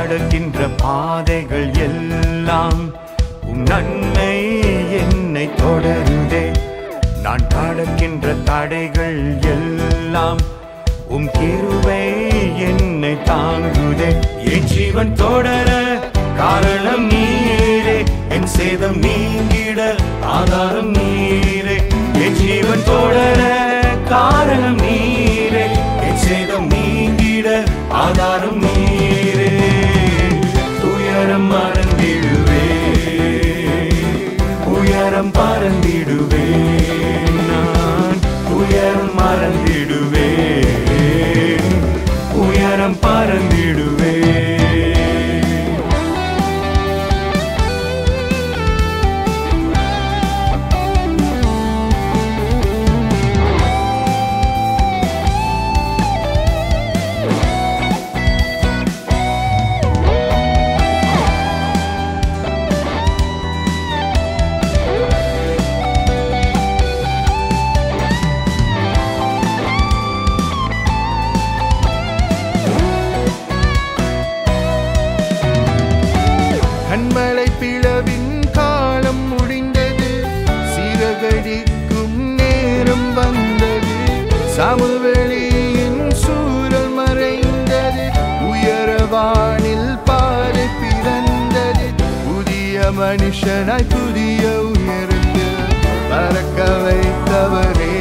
நடக்கின்ற பாதைகள் எல்லாம் உம் நன்மை என்னை தொடருதே நான் கடக்கின்ற தடைகள் எல்லாம் உம் கிருபை என்னை தாங்குதே என் ஜீவன் தொடர காரணம் நீரே என் சேதம் நீங்கிட ஆதாரம் நீரே என் ஜீவன் தொடர காரணம் நீரே என் சேதம் நீங்கிட ஆதாரம் நீரே துயரம் மறந்திடுவே உயரம் பறந்திடுவே நான் உயரம் மறந்திடுவே உயரம் பறந்திடுவே கண்மலை பிளவின் காலம் முடிந்தது சிறகடிக்கும் நேரம் வந்தது சமவெளியின் சூழல் மறைந்தது உயரவானில் பாறை பிறந்தது புதிய மனுஷனாய் புதிய உயரத்தில் பறக்க வைத்தவரே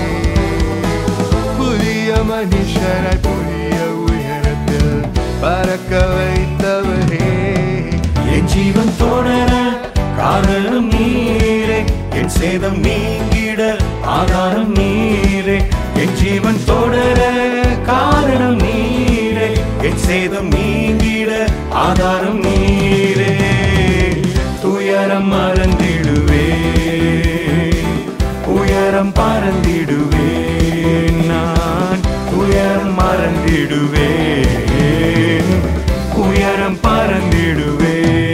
புதிய மனுஷனாய் புதிய உயரத்தில் பறக்க வைத்தவரே என் ஜீவன் தொடர காரணம் நீரே என் சேதம் நீங்கிட ஆதாரம் நீரே என் ஜீவன் தொடர காரணம் நீரே என் சேதம் நீங்கிட ஆதாரம் நீரே துயரம் மறந்திடுவே உயரம் பறந்திடுவே நான் உயரம் மறந்திடுவே உயரம் பறந்திடுவே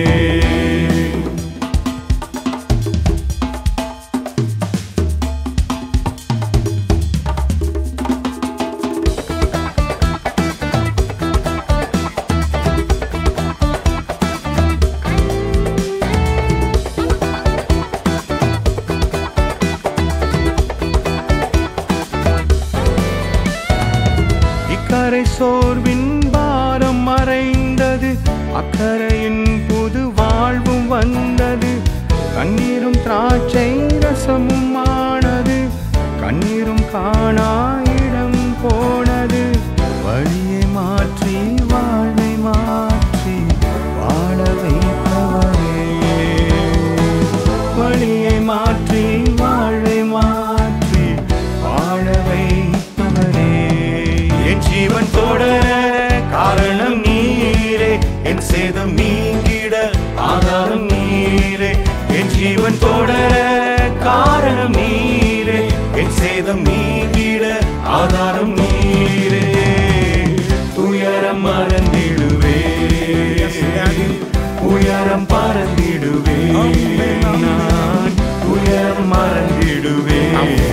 இக்கரை சோர்வின் பாரம் மறைந்தது அக்கறையின் புது வாழ்வும் வந்தது கண்ணீரும் திராட்சை ரசமும் ஆனது கண்ணீரும் காணா இடம் போனது வழியை மாற்றி வாழ்வை மாற்றி வாழ வைத்தவரே வழியை மாற்றி வாழ்வை மாற்றி வாழ வைத்தவரே என் ஜீவன் தொடர காரணம் நீரே என் சேதம் நீங்கிட ஆதாரம் நீரே என் ஜீவன் தொடர காரணம் நீரே என் சேதம் நீங்கிட ஆதாரம் நீரே துயரம் மறந்திடுவே உயரம் பறந்திடுவே நான் உயரம் மறந்திடுவே